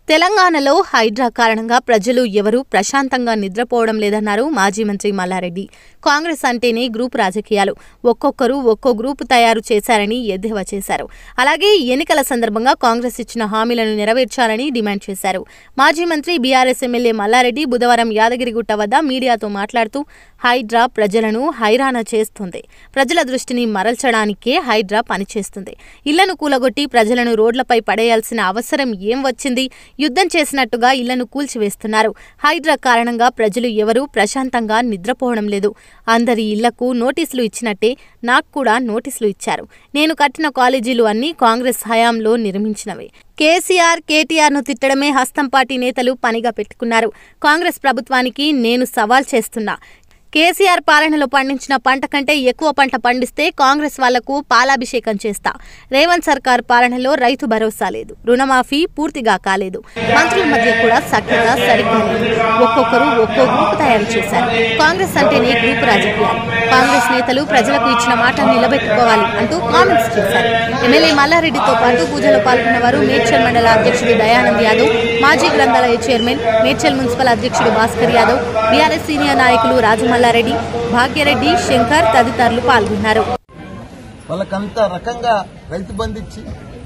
తెలంగాణలో హైడ్రా కారణంగా ప్రజలు ఎవరూ ప్రశాంతంగా నిద్రపోవడం లేదన్నారు మాజీ మంత్రి మల్లారెడ్డి కాంగ్రెస్ అంటేనే గ్రూప్ రాజకీయాలు ఒక్కొక్కరు ఒక్కో గ్రూపు తయారు చేశారని ఎద్దేవా చేశారు అలాగే ఎన్నికల సందర్భంగా కాంగ్రెస్ ఇచ్చిన హామీలను నెరవేర్చాలని డిమాండ్ చేశారు మాజీ మంత్రి బీఆర్ఎస్ ఎమ్మెల్యే మల్లారెడ్డి బుధవారం యాదగిరిగుట్ట వద్ద మీడియాతో మాట్లాడుతూ హైడ్రా ప్రజలను హైరాణ చేస్తుంది ప్రజల దృష్టిని మరల్చడానికే హైడ్రా పనిచేస్తుంది ఇళ్లను కూలగొట్టి ప్రజలను రోడ్లపై పడేయాల్సిన అవసరం ఏం వచ్చింది యుద్ధం చేసినట్టుగా ఇళ్లను కూల్చివేస్తున్నారు హైడ్రా కారణంగా ప్రజలు ఎవరూ ప్రశాంతంగా నిద్రపోవడం లేదు అందరి ఇళ్లకు నోటీసులు ఇచ్చినట్టే నాకు కూడా నోటీసులు ఇచ్చారు నేను కట్టిన కాలేజీలు అన్నీ కాంగ్రెస్ హయాంలో నిర్మించినవే కేసీఆర్ కేటీఆర్ను తిట్టడమే హస్తం పార్టీ నేతలు పనిగా పెట్టుకున్నారు కాంగ్రెస్ ప్రభుత్వానికి నేను సవాల్ చేస్తున్నా కేసీఆర్ పాలనలో పండించిన పంట కంటే ఎక్కువ పంట పండిస్తే కాంగ్రెస్ వాళ్లకు పాలాభిషేకం చేస్తా రేవంత్ సర్కార్ పాలనలో రైతు భరోసా లేదు రుణమాఫీ పూర్తిగా కాలేదు మంత్రుల మధ్య కూడా సఖ్యత సరిగ్గా లేదు ఒక్కొక్కరు ఒక్కో గ్రూప్ తయారు చేశారు కాంగ్రెస్ అంటేనే గ్రూప్ రాజకీయాలు కాంగ్రెస్ నేతలు ప్రజలకు ఇచ్చిన మాట నిలబెట్టుకోవాలి అంటూ కామెంట్స్ చేశారు ఎమ్మెల్యే మల్లారెడ్డితో పాటు పూజలో పాల్గొన్న వారు మేడ్చల్ మండల అధ్యక్షుడు దయానంద్ యాదవ్ మాజీ గ్రంథాలయ చైర్మన్ మేడ్చల్ మున్సిపల్ అధ్యక్షుడు భాస్కర్ యాదవ్ బీఆర్ఎస్ సీనియర్ నాయకులు రాజమల్లారెడ్డి భాగ్యరెడ్డి శంకర్ తదితరులు పాల్గొన్నారు వాళ్ళకంత రకంగా రైతు బంధు ఇచ్చి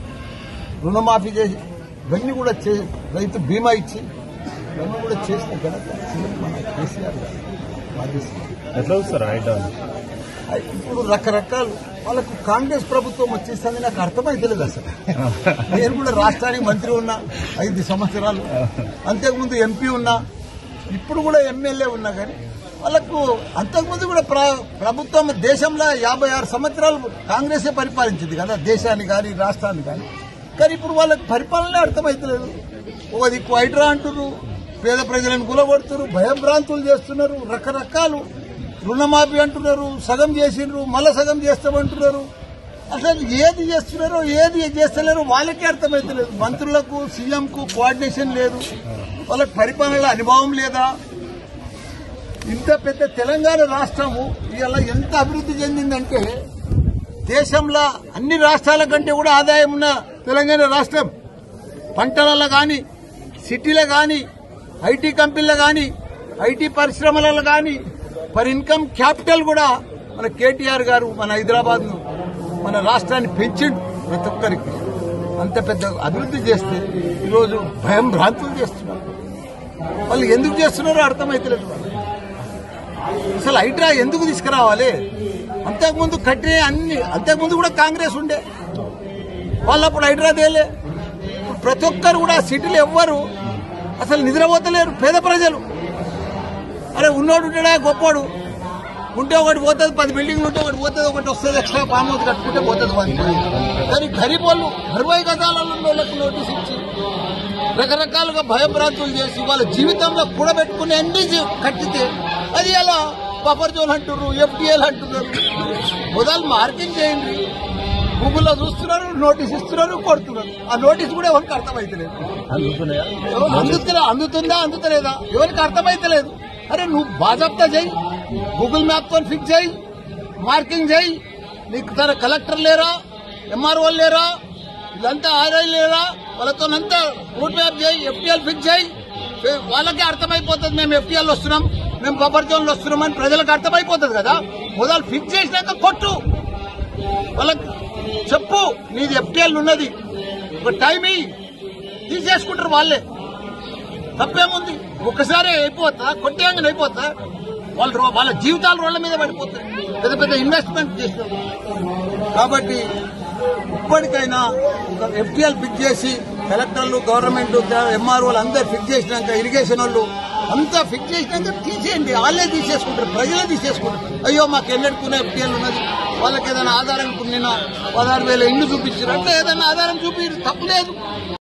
రుణమాఫీ చేసి ఇవన్నీ కూడా చే రైతు బీమా ఇచ్చి ఇవన్నీ కూడా చేసిన ఘనత సీఎం మన కేసీఆర్ గారు భాగ్యశ్రీ. ఎట్లా చూస్తారు హైడ్రాన్ అయ్ ఇప్పుడు రకరకాలు వాళ్ళకు కాంగ్రెస్ ప్రభుత్వం వచ్చేసింది నాకు అర్థమైతలేదు అసలు నేను కూడా రాష్ట్రానికి మంత్రి ఉన్నా ఐదు సంవత్సరాలు అంతకుముందు ఎంపీ ఉన్నా ఇప్పుడు కూడా ఎమ్మెల్యే ఉన్నా కానీ వాళ్ళకు అంతకుముందు కూడా ప్ర- ప్రభుత్వం దేశంలో యాభై ఆరు సంవత్సరాలు కాంగ్రెసే పరిపాలించింది కదా దేశాన్ని కానీ రాష్ట్రాన్ని కానీ కానీ ఇప్పుడు వాళ్ళకి పరిపాలనే అర్థమైతలేదు ఒక దిక్కు హైడ్రా అంటున్నారు పేద ప్రజలను కూలగొడుతున్నారు భయభ్రాంతులు చేస్తున్నారు రకరకాలు రుణమాఫీ అంటున్నారు సగం చేసిండ్రు మళ్ళా సగం చేస్తామంటున్నారు అసలు ఏది చేస్తున్నారో ఏది చేస్తలేరో వాళ్ళకే అర్థమైతలేదు మంత్రులకు సీఎంకు కోఆర్డినేషన్ లేదు వాళ్ళకి పరిపాలనలో అనుభవం లేదా ఇంత పెద్ద తెలంగాణ రాష్ట్రము ఇవాళ ఎంత అభివృద్ధి చెందిందంటే దేశంలో అన్ని రాష్ట్రాల కంటే కూడా ఆదాయం ఉన్న తెలంగాణ రాష్ట్రం పంటలలో కానీ సిటీలో కానీ ఐటీ కంపెనీలో కానీ ఐటీ పరిశ్రమలలో కానీ పర్ ఇన్కమ్ క్యాపిటల్ కూడా మన కేటీఆర్ గారు మన హైదరాబాద్ మన రాష్ట్రాన్ని పెంచిండు ప్రతి ఒక్కరికి అంత పెద్ద అభివృద్ధి చేస్తే ఈరోజు భయం భ్రాంతులు చేస్తున్నారు వాళ్ళు ఎందుకు చేస్తున్నారో అర్థమైతలేదు అసలు హైడ్రా ఎందుకు తీసుకురావాలి అంతకుముందు కట్టిన అన్ని అంతకుముందు కూడా కాంగ్రెస్ ఉండే వాళ్ళు అప్పుడు హైడ్రా తేలే ఇప్పుడు ప్రతి ఒక్కరు కూడా సిటీలో ఎవ్వరు అసలు నిద్రపోతలేరు పేద ప్రజలు అరే ఉన్నోడు ఉంటాడా గొప్పోడు ఉంటే ఒకటి పోతుంది పది బిల్డింగ్లు ఉంటే ఒకటి పోతుంది ఒకటి వస్తుంది ఎక్స్ట్రా ఫామ్ హౌస్ కట్టుకుంటే పోతుంది పది కానీ గరీబ్ వాళ్ళు అరవై గదాలలో ఉన్న వాళ్ళకు నోటీస్ ఇచ్చి రకరకాలుగా భయభ్రాంతులు చేసి వాళ్ళ జీవితంలో కూడబెట్టుకునే అన్ని జీ- కట్టితే అది ఎలా బఫర్ జోన్ అంటున్నారు ఎఫ్డిఎల్ అంటున్నారు మొదలు మార్కింగ్ చేయండి గూగుల్లో చూస్తున్నారు నోటీస్ ఇస్తున్నారు కొడుతున్నారు ఆ నోటీస్ కూడా ఎవరికి అర్థమైతలేదు అందుతున్నాయా అందుతున్నా అందుతుందా అందుతలేదా ఎవరికి అర్థమైతలేదు అరే నువ్వు బాజాప్తా చేయి గూగుల్ మ్యాప్ తో ఫిక్స్ చేయి మార్కింగ్ చేయి నీకు తన కలెక్టర్ లేరా ఎంఆర్ఓ లేరా వీళ్ళంతా ఆర్ఐ లేరా వాళ్ళతోనంతా రూట్ మ్యాప్ చేయి ఎఫ్టీఎల్ ఫిక్స్ చేయి ఏ, వాళ్ళకే అర్థమైపోతుంది మేము ఎఫ్టీఎల్ వస్తున్నాం మేము బఫర్ జోన్ లో వస్తున్నాం అని ప్రజలకు అర్థమైపోతుంది కదా మొదలు ఫిక్స్ చేసినాక కొట్టు వాళ్ళకి చెప్పు నీది ఎఫ్టీఎల్ ఉన్నది ఒక టైం ఇయ్యి తీసేసుకుంటారు వాళ్ళే తప్పేముంది ఒక్కసారి అయిపోతా కొట్టేయంగానే అయిపోతా వాళ్ళు రో- వాళ్ళ జీవితాలు రోడ్ల మీద పడిపోతాయి పెద్ద పెద్ద ఇన్వెస్ట్మెంట్ చేస్తారు కాబట్టి ఇప్పటికైనా ఎఫ్టీఎల్ ఫిక్స్ చేసి కలెక్టర్లు గవర్నమెంట్ ఎంఆర్ఓలు అందరు ఫిక్స్ చేసినాక ఇరిగేషన్ వాళ్ళు అంతా ఫిక్స్ చేసినాక తీసేయండి వాళ్ళే తీసేసుకుంటారు ప్రజలే తీసేసుకుంటారు అయ్యో మాకు ఎన్నెడుకున్న ఎఫ్టీఎల్ ఉన్నది వాళ్ళకి ఏదైనా ఆధారం నిన్న పదహారు వేల ఇండ్లు చూపించారు అంటే ఏదైనా ఆధారం చూపి తప్పలేదు